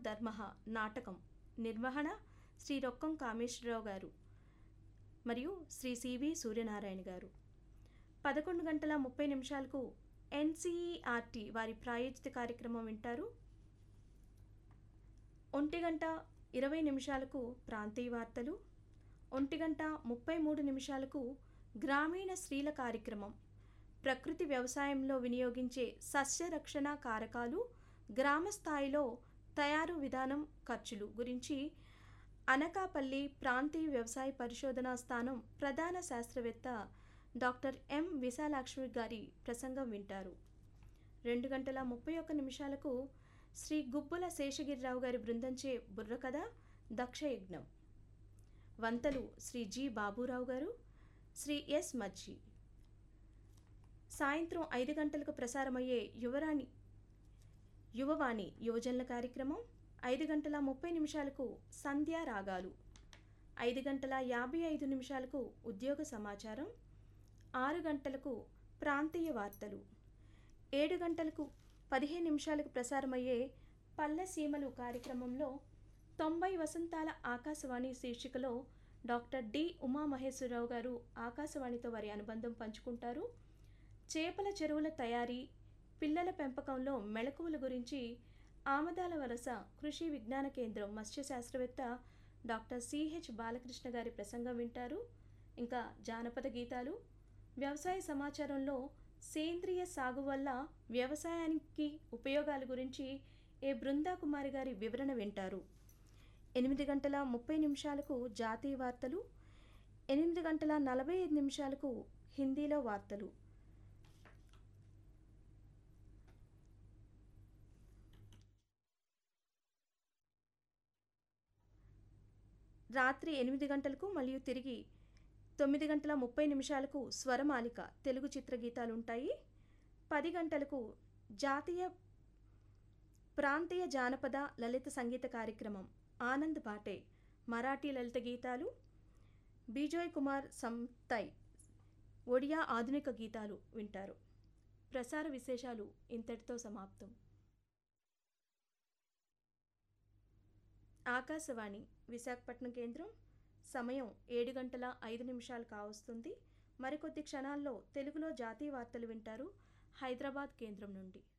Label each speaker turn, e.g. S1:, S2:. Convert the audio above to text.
S1: ధర్మ నాటకం నిర్వహణ శ్రీ రొక్కం కామేశ్వరరావు గారు మరియు శ్రీ సివి సూర్యనారాయణ గారు పదకొండు గంటల ముప్పై నిమిషాలకు ఎన్సీఈఆర్టీ వారి ప్రాయోజిత కార్యక్రమం వింటారు ఒంటి గంట ఇరవై నిమిషాలకు ప్రాంతీయ వార్తలు ఒంటి గంట ముప్పై మూడు నిమిషాలకు గ్రామీణ స్త్రీల కార్యక్రమం ప్రకృతి వ్యవసాయంలో వినియోగించే సస్య రక్షణ కారకాలు గ్రామ స్థాయిలో తయారు విధానం ఖర్చులు గురించి అనకాపల్లి ప్రాంతీయ వ్యవసాయ పరిశోధనా స్థానం ప్రధాన శాస్త్రవేత్త డాక్టర్ ఎం విశాలాక్ష్మి గారి ప్రసంగం వింటారు రెండు గంటల ముప్పై ఒక్క నిమిషాలకు శ్రీ గుబ్బుల శేషగిరిరావు గారి బృందంచే బుర్రకథ దక్షయజ్ఞం వంతలు శ్రీ జి బాబురావు గారు శ్రీ ఎస్ మజ్జి సాయంత్రం ఐదు గంటలకు ప్రసారమయ్యే యువరాణి యువవాణి యువజనుల కార్యక్రమం ఐదు గంటల ముప్పై నిమిషాలకు సంధ్యా రాగాలు ఐదు గంటల యాభై ఐదు నిమిషాలకు ఉద్యోగ సమాచారం ఆరు గంటలకు ప్రాంతీయ వార్తలు ఏడు గంటలకు పదిహేను నిమిషాలకు ప్రసారమయ్యే పల్లె సీమలు కార్యక్రమంలో తొంభై వసంతాల ఆకాశవాణి శీర్షికలో డాక్టర్ డి ఉమామహేశ్వరరావు గారు ఆకాశవాణితో వారి అనుబంధం పంచుకుంటారు చేపల చెరువుల తయారీ పిల్లల పెంపకంలో మెళకువల గురించి ఆమదాల వలస కృషి విజ్ఞాన కేంద్రం మత్స్య శాస్త్రవేత్త డాక్టర్ సిహెచ్ బాలకృష్ణ గారి ప్రసంగం వింటారు ఇంకా జానపద గీతాలు వ్యవసాయ సమాచారంలో సేంద్రియ సాగు వల్ల వ్యవసాయానికి ఉపయోగాల గురించి ఏ బృందా కుమారి గారి వివరణ వింటారు ఎనిమిది గంటల ముప్పై నిమిషాలకు జాతీయ వార్తలు ఎనిమిది గంటల నలభై ఐదు నిమిషాలకు హిందీలో వార్తలు రాత్రి ఎనిమిది గంటలకు మరియు తిరిగి తొమ్మిది గంటల ముప్పై నిమిషాలకు స్వరమాలిక తెలుగు చిత్రగీతాలు ఉంటాయి పది గంటలకు జాతీయ ప్రాంతీయ జానపద లలిత సంగీత కార్యక్రమం ఆనంద్ బాటే మరాఠీ లలిత గీతాలు బీజోయ్ కుమార్ సంతయ్ ఒడియా ఆధునిక గీతాలు వింటారు ప్రసార విశేషాలు ఇంతటితో సమాప్తం ఆకాశవాణి విశాఖపట్నం కేంద్రం సమయం ఏడు గంటల ఐదు నిమిషాలు కావస్తుంది మరికొద్ది క్షణాల్లో తెలుగులో జాతీయ వార్తలు వింటారు హైదరాబాద్ కేంద్రం నుండి